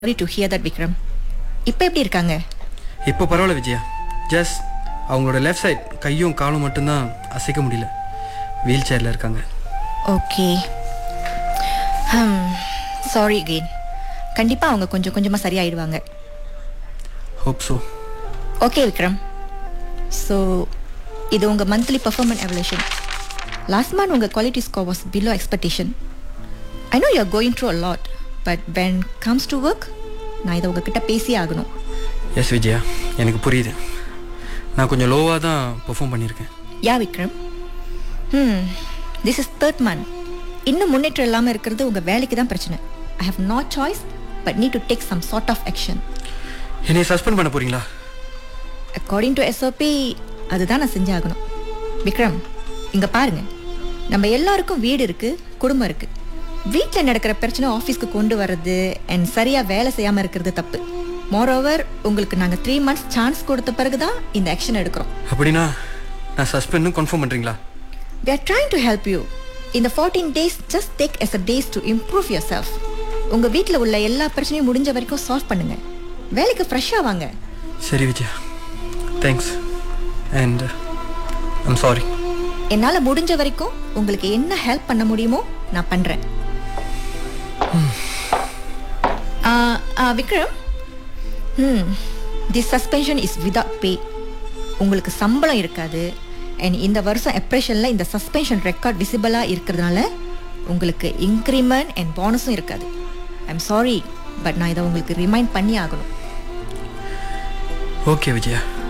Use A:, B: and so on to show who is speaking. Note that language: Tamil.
A: Sorry to hear that Vikram இப்போ எப்படி இருக்காங்க
B: இப்போ பரவாயில்ல விஜயா ஜஸ்ட் அவங்களோட லெஃப்ட் சைட் கையும் காலும் மட்டும்தான் அசைக்க முடியல வீல் சேரில் இருக்காங்க
A: ஓகே சாரி அகெயின் கண்டிப்பாக அவங்க கொஞ்சம் கொஞ்சமாக சரியாயிடுவாங்க
B: hope so
A: okay Vikram so இது உங்கள் monthly performance evaluation last month உங்கள் quality score was below expectation I know you are going through a lot but when comes to work நான் இதை உங்ககிட்ட பேசியே ஆகணும்
B: எஸ் விஜயா எனக்கு புரியுது நான் கொஞ்சம் லோவாக தான் பெர்ஃபார்ம் பண்ணியிருக்கேன்
A: யா விக்ரம் ம் திஸ் இஸ் தேர்ட் மந்த் இன்னும் முன்னேற்றம் இல்லாமல் இருக்கிறது உங்கள் வேலைக்கு தான் பிரச்சனை I have not choice but need to take some sort of action
B: என்னை சஸ்பெண்ட் பண்ண போறீங்களா
A: அக்கார்டிங் டு எஸ்ஓபி அதுதான் நான் செஞ்சாகணும் விக்ரம் இங்கே பாருங்க நம்ம எல்லாருக்கும் வீடு இருக்குது குடும்பம் இருக்குது வீட்டில் நடக்கிற பிரச்சனை ஆஃபீஸ்க்கு கொண்டு வர்றது அண்ட் சரியாக வேலை செய்யாமல் இருக்கிறது தப்பு மோரோவர் உங்களுக்கு நாங்கள் த்ரீ மந்த்ஸ் சான்ஸ் கொடுத்த பிறகு தான் இந்த ஆக்ஷன் எடுக்கிறோம்
B: அப்படின்னா நான் சஸ்பெண்ட்னு கன்ஃபார்ம் பண்ணுறீங்களா
A: We are trying to help you. இந்த 14 days just take as a days to improve yourself. உங்க வீட்ல உள்ள எல்லா பிரச்சனையும் முடிஞ்ச வரைக்கும் சால்வ் பண்ணுங்க வேலைக்கு ஃப்ரெஷ்ஷாக வாங்க
B: சரி Vijaya thanks and I'm sorry
A: என்னால் முடிஞ்ச வரைக்கும் உங்களுக்கு என்ன ஹெல்ப் பண்ண முடியுமோ நான் பண்ணுறேன் விக்ரம் ம் the suspension is without pay உங்களுக்கு சம்பளம் இருக்காது அண்ட் இந்த வருஷம் எப்ரேஷனில் இந்த சஸ்பென்ஷன் ரெக்கார்ட் விசிபிளாக இருக்கிறதுனால உங்களுக்கு இன்க்ரிமெண்ட் அண்ட் போனஸும் இருக்காது ஐம் சாரி பட் நான் இதை உங்களுக்கு ரிமைண்ட் பண்ணி ஆகணும்
B: ஓகே விஜயா